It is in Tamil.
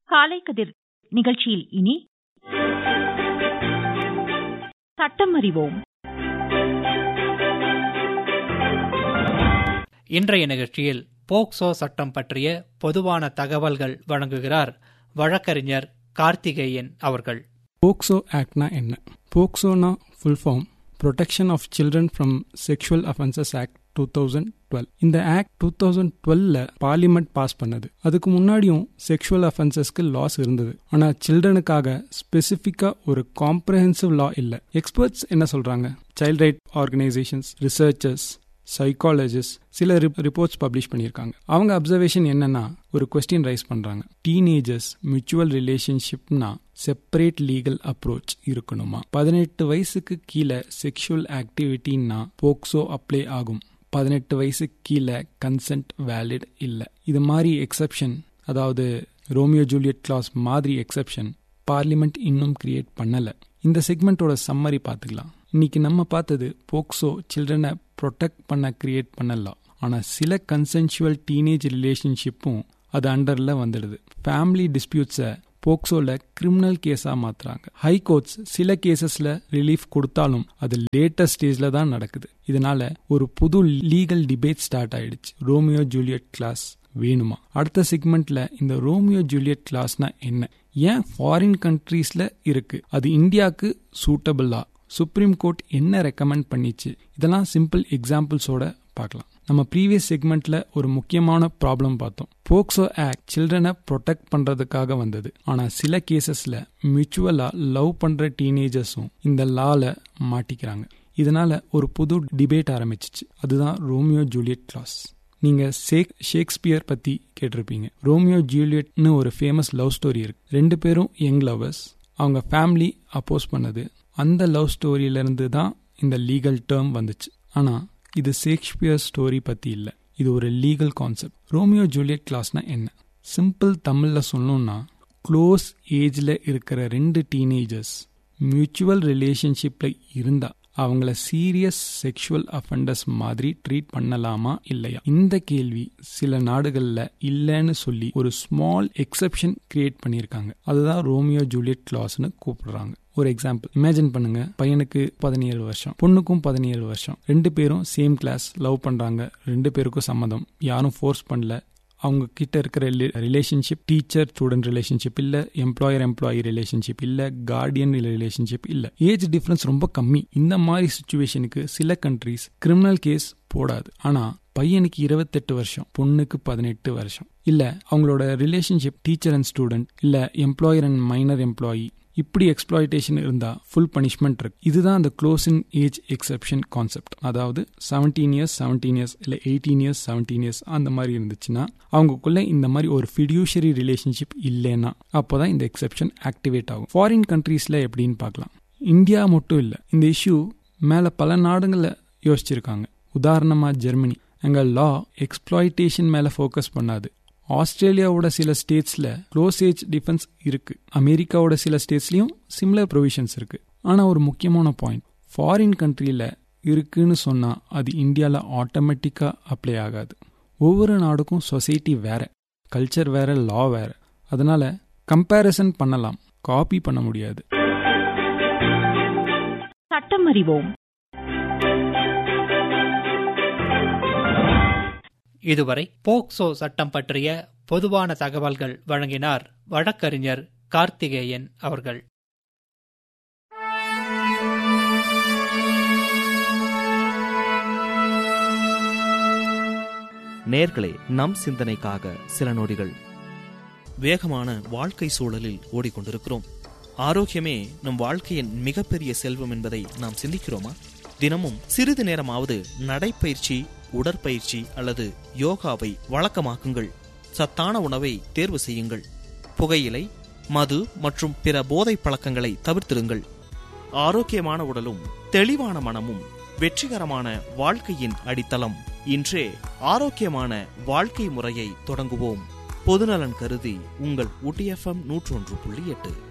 காலை கதிர் நிகழ்ச்சியில் இனி சட்டம் அறிவோம் இன்றைய நிகழ்ச்சியில் போக்சோ சட்டம் பற்றிய பொதுவான தகவல்கள் வழங்குகிறார் வழக்கறிஞர் கார்த்திகேயன் அவர்கள் போக்சோ ஆக்ட்னா என்ன போக்சோனா full form protection of children from sexual offences act two thousand twelve இந்த ஆக்ட் டூ தௌசண்ட் டுவெல்ல பார்லிமெண்ட் பாஸ் பண்ணது அதுக்கு முன்னாடியும் செக்ஷுவல் அஃபென்சஸ்க்கு லாஸ் இருந்தது ஆனா சில்ட்ரனுக்காக ஸ்பெசிஃபிக்கா ஒரு காம்ப்ரஹென்சிவ் லா இல்ல எக்ஸ்பர்ட்ஸ் என்ன சொல்றாங்க child right organisations researchers psychologist சில ரிப்போர்ட்ஸ் பப்ளிஷ் பண்ணியிருக்காங்க அவங்க அப்சர்வேஷன் என்னன்னா ஒரு கொஸ்டின் ரைஸ் பண்றாங்க டீனேஜர்ஸ் மியூச்சுவல் ரிலேஷன்ஷிப்னா செப்பரேட் லீகல் அப்ரோச் இருக்கணுமா பதினெட்டு வயசுக்கு கீழே செக்ஷுவல் ஆக்டிவிட்டின்னா போக்சோ அப்ளை ஆகும் பதினெட்டு வயசுக்கு கீழே கன்சென்ட் வேலிட் இல்லை இது மாதிரி எக்ஸப்ஷன் அதாவது ரோமியோ ஜூலியட் கிளாஸ் மாதிரி எக்ஸப்ஷன் பார்லிமெண்ட் இன்னும் கிரியேட் பண்ணல இந்த செக்மெண்டோட சம்மரி பார்த்துக்கலாம் இன்னைக்கு நம்ம பார்த்தது போக்சோ சில்ட்ரனை ப்ரொடெக்ட் பண்ண கிரியேட் பண்ணலாம் ஆனால் சில கன்சென்சுவல் டீனேஜ் ரிலேஷன்ஷிப்பும் அது அண்டரில் வந்துடுது ஃபேமிலி டிஸ்பியூட்ஸை போக்சோல கிரிமினல் கேஸா மாத்துறாங்க ஹை கோர்ட்ஸ் சில கேசஸ்ல ரிலீஃப் கொடுத்தாலும் அது லேட்டஸ்ட் ஸ்டேஜ்ல தான் நடக்குது இதனால ஒரு புது லீகல் டிபேட் ஸ்டார்ட் ஆயிடுச்சு ரோமியோ ஜூலியட் கிளாஸ் வேணுமா அடுத்த செக்மெண்ட்ல இந்த ரோமியோ ஜூலியட் கிளாஸ்னா என்ன ஏன் ஃபாரின் கண்ட்ரீஸ்ல இருக்கு அது இந்தியாவுக்கு சூட்டபிளா சுப்ரீம் கோர்ட் என்ன ரெக்கமெண்ட் பண்ணிச்சு இதெல்லாம் சிம்பிள் எக்ஸாம்பிள்ஸோட பார்க்கலாம் நம்ம ப்ரீவியஸ் செக்மெண்ட்ல ஒரு முக்கியமான ப்ராப்ளம் பார்த்தோம் போக்சோ ஆக்ட் சில்ட்ரனை ப்ரொடெக்ட் பண்றதுக்காக வந்தது ஆனா சில கேசஸ்ல மியூச்சுவலா லவ் பண்ற டீனேஜர்ஸும் இந்த லால மாட்டிக்கிறாங்க இதனால ஒரு புது டிபேட் ஆரம்பிச்சிச்சு அதுதான் ரோமியோ ஜூலியட் கிளாஸ் நீங்க சேக் ஷேக்ஸ்பியர் பத்தி கேட்டிருப்பீங்க ரோமியோ ஜூலியட்னு ஒரு ஃபேமஸ் லவ் ஸ்டோரி இருக்கு ரெண்டு பேரும் யங் லவர்ஸ் அவங்க ஃபேமிலி அப்போஸ் பண்ணது அந்த லவ் ஸ்டோரியில இருந்து தான் இந்த லீகல் டேர்ம் வந்துச்சு ஆனா இது ஷேக்ஸ்பியர் ஸ்டோரி பத்தி இல்ல இது ஒரு லீகல் கான்செப்ட் ரோமியோ ஜூலியட் கிளாஸ்னா என்ன சிம்பிள் தமிழ்ல சொல்லணும்னா க்ளோஸ் ஏஜ்ல இருக்கிற ரெண்டு டீனேஜர்ஸ் மியூச்சுவல் ரிலேஷன்ஷிப்ல இருந்தா அவங்கள சீரியஸ் செக்ஷுவல் அஃபெண்டர்ஸ் மாதிரி ட்ரீட் பண்ணலாமா இல்லையா இந்த கேள்வி சில நாடுகள்ல இல்லைன்னு சொல்லி ஒரு ஸ்மால் எக்ஸப்ஷன் கிரியேட் பண்ணியிருக்காங்க அதுதான் ரோமியோ ஜூலியட் கிளாஸ்னு கூப்பிடுறாங்க ஒரு எக்ஸாம்பிள் இமேஜின் பண்ணுங்க பையனுக்கு பதினேழு வருஷம் பொண்ணுக்கும் பதினேழு வருஷம் ரெண்டு பேரும் சேம் கிளாஸ் லவ் பண்றாங்க ரெண்டு பேருக்கும் சம்மதம் யாரும் ஃபோர்ஸ் பண்ணல அவங்க கிட்ட இருக்கிற ரிலேஷன்ஷிப் டீச்சர் ஸ்டூடெண்ட் ரிலேஷன்ஷிப் இல்ல எம்ப்ளாயர் எம்ப்ளாயி ரிலேஷன்ஷிப் இல்ல கார்டியன் ரிலேஷன்ஷிப் இல்ல ஏஜ் டிஃபரன்ஸ் ரொம்ப கம்மி இந்த மாதிரி சுச்சுவேஷனுக்கு சில கண்ட்ரிஸ் கிரிமினல் கேஸ் போடாது ஆனா பையனுக்கு இருபத்தெட்டு வருஷம் பொண்ணுக்கு பதினெட்டு வருஷம் இல்ல அவங்களோட ரிலேஷன்ஷிப் டீச்சர் அண்ட் ஸ்டூடெண்ட் இல்ல எம்ப்ளாயர் அண்ட் மைனர் எம்ப்ளாயி இப்படி எக்ஸ்ப்ளாய்டேஷன் இருந்தா ஃபுல் பனிஷ்மெண்ட் இருக்கு இதுதான் அந்த close in age exception concept அதாவது செவன்டீன் இயர்ஸ் செவன்டீன் இயர்ஸ் இல்ல எயிட்டீன் இயர்ஸ் செவன்டீன் இயர்ஸ் அந்த மாதிரி இருந்துச்சுன்னா அவங்களுக்குள்ள இந்த மாதிரி ஒரு ஃபிடியூஷரி ரிலேஷன்ஷிப் இல்லைன்னா அப்போதான் இந்த எக்ஸப்ஷன் ஆக்டிவேட் ஆகும் ஃபாரின் கண்ட்ரீஸ்ல எப்படின்னு பார்க்கலாம் இந்தியா மட்டும் இல்ல இந்த இஷ்யூ மேல பல நாடுகளில் யோசிச்சிருக்காங்க உதாரணமா ஜெர்மனி அங்க லா எக்ஸ்ப்ளாய்டேஷன் மேல ஃபோக்கஸ் பண்ணாது ஆஸ்திரேலியாவோட சில ஸ்டேட்ஸ்ல க்ளோஸ் ஏஜ் டிஃபென்ஸ் இருக்கு அமெரிக்காவோட சில ஸ்டேட்ஸ்லயும் சிமிலர் ப்ரொவிஷன்ஸ் இருக்கு ஆனா ஒரு முக்கியமான பாயிண்ட் ஃபாரின் கண்ட்ரியில இருக்குன்னு சொன்னா அது இந்தியால ஆட்டோமேட்டிக்கா அப்ளை ஆகாது ஒவ்வொரு நாடுக்கும் சொசைட்டி வேற கல்ச்சர் வேற லா வேற அதனால கம்பேரிசன் பண்ணலாம் காப்பி பண்ண முடியாது சட்டம் அறிவோம் இதுவரை போக்சோ சட்டம் பற்றிய பொதுவான தகவல்கள் வழங்கினார் வழக்கறிஞர் கார்த்திகேயன் அவர்கள் நேர்களே நம் சிந்தனைக்காக சில நொடிகள் வேகமான வாழ்க்கை சூழலில் ஓடிக்கொண்டிருக்கிறோம் ஆரோக்கியமே நம் வாழ்க்கையின் மிகப்பெரிய செல்வம் என்பதை நாம் சிந்திக்கிறோமா தினமும் சிறிது நேரமாவது நடைப்பயிற்சி உடற்பயிற்சி அல்லது யோகாவை வழக்கமாக்குங்கள் சத்தான உணவை தேர்வு செய்யுங்கள் புகையிலை மது மற்றும் பிற போதை பழக்கங்களை தவிர்த்திருங்கள் ஆரோக்கியமான உடலும் தெளிவான மனமும் வெற்றிகரமான வாழ்க்கையின் அடித்தளம் இன்றே ஆரோக்கியமான வாழ்க்கை முறையை தொடங்குவோம் பொதுநலன் கருதி உங்கள் ஊட்டி எஃப்எம் நூற்றொன்று புள்ளி எட்டு